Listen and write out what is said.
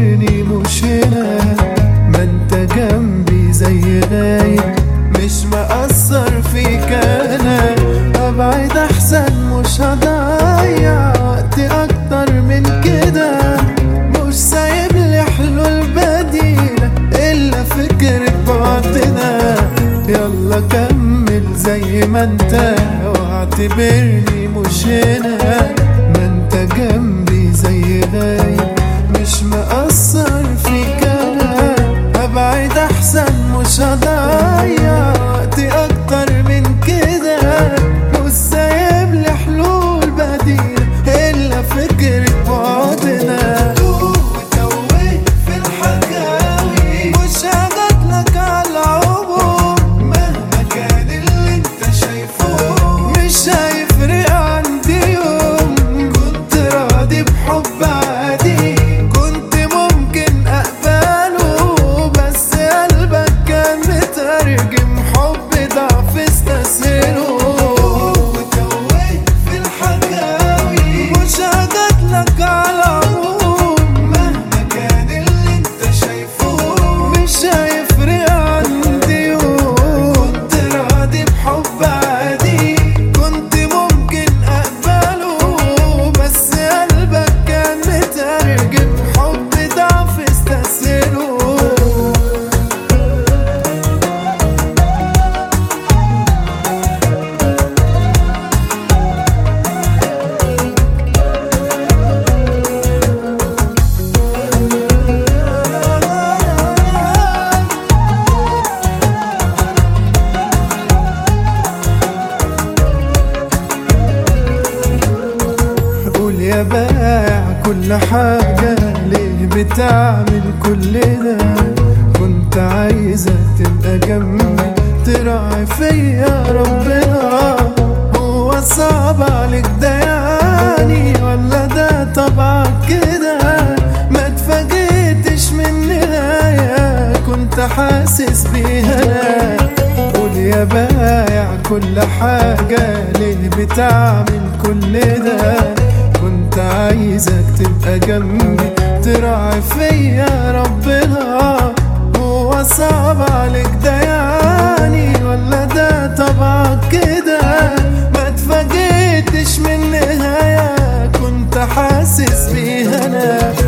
واعتبرني مش هنا ما انت جنبي زي غايب مش مأثر فيك انا ابعد احسن مش هضيع وقت اكتر من كده مش سايب لي حلول بديلة الا فكرة بعضنا يلا كمل زي ما انت واعتبرني مش هنا ما انت جنبي زي غايب مش مأثر فيك انا ابعد احسن مش هضيع وقت اكتر من كده مش سايب لي حلول بديلة الا فكرة بعدنا وتوهت في الحكاوي مش هجاتلك على العموم مهما كان اللي انت شايفه مش هيفرق عندي يوم كنت راضي بحب عادي كنت ممكن اقبله بس قلبك كان مترجم حب ضعف استسهله وتوهت في الحكاوي مش هجاتلك على العموم مهما كان اللي انت شايفه مش هيفرق عندي يوم كنت راضي بحب عادي كنت ممكن اقبله بس قلبك كان مترجم حب ضعف استسهله قول يا بائع كل حاجة ليه بتعمل كل ده كنت عايزة تبقى جنبي تراعي فيا ربنا هو صعب عليك ده يعني ولا ده طبعك كده ما اتفاجئتش من نهاية كنت حاسس بيها انا قول يا بايع كل حاجة ليه بتعمل كل ده كنت عايزك تبقى جنبي تراعي فيا ربنا هو صعب عليك ده يعني ولا ده طبعك كده ما اتفاجئتش من نهاية كنت حاسس بيها انا